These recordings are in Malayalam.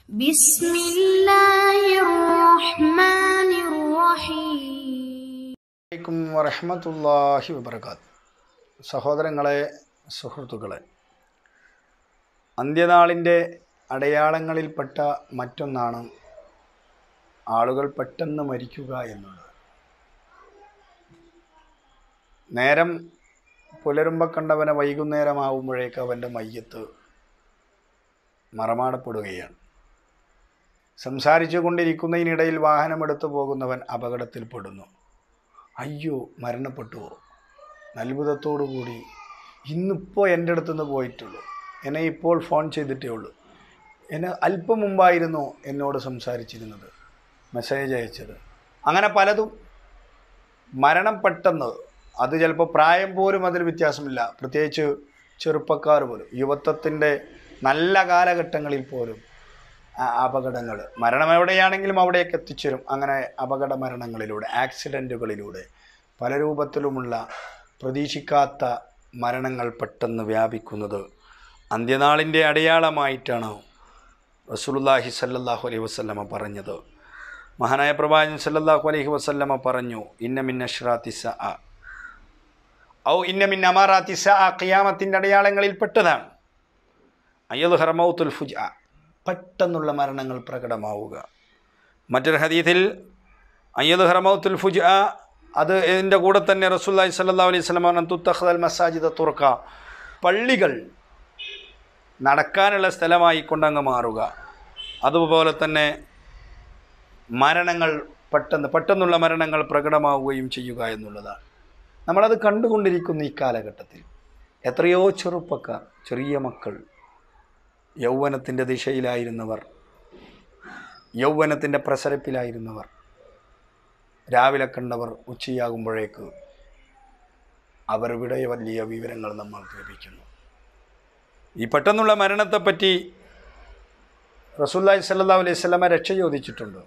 بسم الله الرحمن الرحيم അലൈക്കും വറഹമത്തല്ലാഹി വബർക്കാത്ത് സഹോദരങ്ങളെ സുഹൃത്തുക്കളെ അന്ത്യനാളിൻ്റെ അടയാളങ്ങളിൽപ്പെട്ട മറ്റൊന്നാണ് ആളുകൾ പെട്ടെന്ന് മരിക്കുക എന്നുള്ളത് നേരം പുലരുമ്പോൾ കണ്ടവനെ വൈകുന്നേരമാവുമ്പോഴേക്ക് അവൻ്റെ മയ്യത്ത് മറമാടപ്പെടുകയാണ് സംസാരിച്ചു കൊണ്ടിരിക്കുന്നതിനിടയിൽ വാഹനമെടുത്തു പോകുന്നവൻ അപകടത്തിൽപ്പെടുന്നു അയ്യോ മരണപ്പെട്ടുവോ അത്ഭുതത്തോടു കൂടി ഇന്നിപ്പോൾ എൻ്റെ അടുത്ത് നിന്ന് പോയിട്ടുള്ളൂ എന്നെ ഇപ്പോൾ ഫോൺ ചെയ്തിട്ടേ ഉള്ളൂ എന്നെ അല്പം മുമ്പായിരുന്നു എന്നോട് സംസാരിച്ചിരുന്നത് മെസ്സേജ് അയച്ചത് അങ്ങനെ പലതും മരണം പെട്ടെന്ന് അത് ചിലപ്പോൾ പ്രായം പോലും അതിൽ വ്യത്യാസമില്ല പ്രത്യേകിച്ച് ചെറുപ്പക്കാർ പോലും യുവത്വത്തിൻ്റെ നല്ല കാലഘട്ടങ്ങളിൽ പോലും അപകടങ്ങൾ മരണം എവിടെയാണെങ്കിലും അവിടേക്ക് എത്തിച്ചേരും അങ്ങനെ അപകട മരണങ്ങളിലൂടെ ആക്സിഡൻറ്റുകളിലൂടെ പല രൂപത്തിലുമുള്ള പ്രതീക്ഷിക്കാത്ത മരണങ്ങൾ പെട്ടെന്ന് വ്യാപിക്കുന്നത് അന്ത്യനാളിൻ്റെ അടയാളമായിട്ടാണ് റസൂലുള്ളാഹി സല്ലല്ലാഹു അലൈഹി വസല്ലമ പറഞ്ഞത് മഹാനായ പ്രവാചകൻ സല്ലല്ലാഹു അലൈഹി വസല്ലമ പറഞ്ഞു ഇന്ന മിൻ അഷ്റാത്തി സഅ ഔ ഇന്ന മിൻ അമാറാത്തി സഅ ഖിയാമത്തിൻ്റെ അടയാളങ്ങളിൽ പെട്ടതാണ് അയ്യത് ഹർമൗത്തുൽ ഫുജ പെട്ടെന്നുള്ള മരണങ്ങൾ പ്രകടമാവുക മറ്റൊരു ഹദീഥിൽ അയ്യത് ഹർമൗത്തുൽ ഫുജ അത് ഇതിൻ്റെ കൂടെ തന്നെ റസൂല്ലായി സല്ലാ അലൈഹി സ്വലം പറഞ്ഞു തുത്തഖൽ മസാജിദ തുറക്ക പള്ളികൾ നടക്കാനുള്ള സ്ഥലമായി കൊണ്ടങ്ങ് മാറുക അതുപോലെ തന്നെ മരണങ്ങൾ പെട്ടെന്ന് പെട്ടെന്നുള്ള മരണങ്ങൾ പ്രകടമാവുകയും ചെയ്യുക എന്നുള്ളതാണ് നമ്മളത് കണ്ടുകൊണ്ടിരിക്കുന്ന ഈ കാലഘട്ടത്തിൽ എത്രയോ ചെറുപ്പക്കാർ ചെറിയ മക്കൾ യൗവനത്തിൻ്റെ ദിശയിലായിരുന്നവർ യൗവനത്തിൻ്റെ പ്രസരപ്പിലായിരുന്നവർ രാവിലെ കണ്ടവർ ഉച്ചയാകുമ്പോഴേക്ക് അവരുടെ വലിയ വിവരങ്ങൾ നമ്മൾക്ക് ലഭിക്കുന്നു ഈ പെട്ടെന്നുള്ള മരണത്തെപ്പറ്റി റസൂല്ലായി സല്ലാ അലൈഹി സ്വലമ രക്ഷ ചോദിച്ചിട്ടുണ്ട്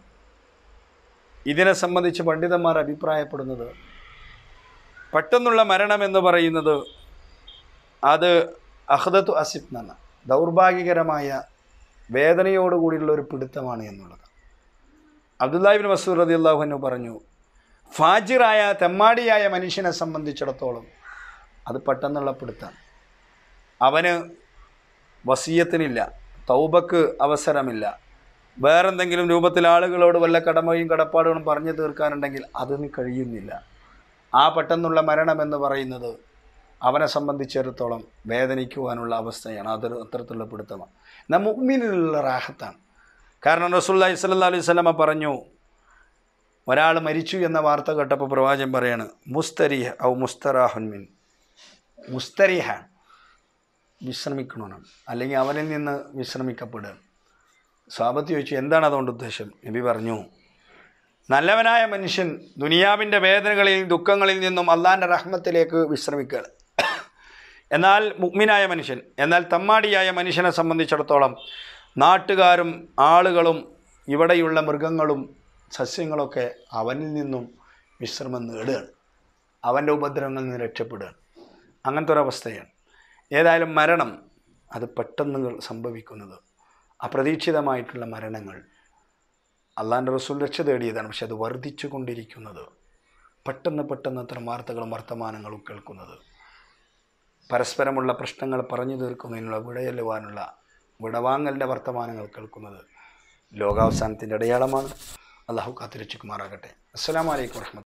ഇതിനെ സംബന്ധിച്ച് പണ്ഡിതന്മാർ അഭിപ്രായപ്പെടുന്നത് പെട്ടെന്നുള്ള മരണം എന്ന് പറയുന്നത് അത് അഹ്ദത്തു അസിഫ് എന്നാണ് ദൗർഭാഗ്യകരമായ വേദനയോടുകൂടിയുള്ള ഒരു പിടുത്തമാണ് എന്നുള്ളത് അബ്ദുല്ലാഹിബിൻ മസൂർ റതി അള്ളാഹുനു പറഞ്ഞു ഫാജിറായ തെമ്മാടിയായ മനുഷ്യനെ സംബന്ധിച്ചിടത്തോളം അത് പെട്ടെന്നുള്ള പിടുത്താണ് അവന് വസീയത്തിനില്ല തൗബക്ക് അവസരമില്ല വേറെന്തെങ്കിലും രൂപത്തിൽ ആളുകളോട് വല്ല കടമയും കടപ്പാടുകളും പറഞ്ഞു തീർക്കാനുണ്ടെങ്കിൽ അതിന് കഴിയുന്നില്ല ആ പെട്ടെന്നുള്ള മരണം എന്ന് പറയുന്നത് അവനെ സംബന്ധിച്ചിടത്തോളം വേദനിക്കുവാനുള്ള അവസ്ഥയാണ് അതൊരു അത്തരത്തിലുള്ള പിടുത്തമാണ് എന്നാൽ മുഗ്മിനുള്ള റാഹത്താണ് കാരണം റസൂല്ലായി സല്ലാ അലൈഹി സ്വലമ പറഞ്ഞു ഒരാൾ മരിച്ചു എന്ന വാർത്ത കേട്ടപ്പോൾ പ്രവാചകൻ പറയാണ് മുസ്തരിഹ ഔ മുസ്തറാഹുൻമിൻ മുസ്തരിഹ വിശ്രമിക്കണമെന്നാണ് അല്ലെങ്കിൽ അവനിൽ നിന്ന് വിശ്രമിക്കപ്പെടുക സ്വാപത്തി ചോദിച്ചു എന്താണ് അതുകൊണ്ട് ഉദ്ദേശം നബി പറഞ്ഞു നല്ലവനായ മനുഷ്യൻ ദുനിയാവിൻ്റെ വേദനകളിൽ ദുഃഖങ്ങളിൽ നിന്നും അള്ളാൻ്റെ റഹ്മത്തിലേക്ക് വിശ്രമിക്കുകയാണ് എന്നാൽ മുഗ്മിനായ മനുഷ്യൻ എന്നാൽ തമ്മാടിയായ മനുഷ്യനെ സംബന്ധിച്ചിടത്തോളം നാട്ടുകാരും ആളുകളും ഇവിടെയുള്ള മൃഗങ്ങളും സസ്യങ്ങളൊക്കെ അവനിൽ നിന്നും വിശ്രമം നേടുകയാണ് അവൻ്റെ ഉപദ്രവങ്ങളിൽ നിന്ന് രക്ഷപ്പെടുകയാണ് അങ്ങനത്തെ ഒരവസ്ഥയാണ് ഏതായാലും മരണം അത് പെട്ടെന്ന് സംഭവിക്കുന്നത് അപ്രതീക്ഷിതമായിട്ടുള്ള മരണങ്ങൾ അള്ളാൻ്റെ റസൂൽ രക്ഷ തേടിയതാണ് പക്ഷെ അത് വർദ്ധിച്ചു കൊണ്ടിരിക്കുന്നത് പെട്ടെന്ന് പെട്ടെന്ന് അത്തരം വാർത്തകളും വർത്തമാനങ്ങളും കേൾക്കുന്നത് പരസ്പരമുള്ള പ്രശ്നങ്ങൾ പറഞ്ഞു തീർക്കുന്നതിനുള്ള വിടയല്ലുവാനുള്ള വിടവാങ്ങലിൻ്റെ വർത്തമാനങ്ങൾ കേൾക്കുന്നത് ലോകാവസാനത്തിൻ്റെ അടയാളമാണ് അള്ളാഹു കാത്തിരച്ചുക്കുമാറാകട്ടെ അസ്സാം വലൈക്കും വർഹമത്ത്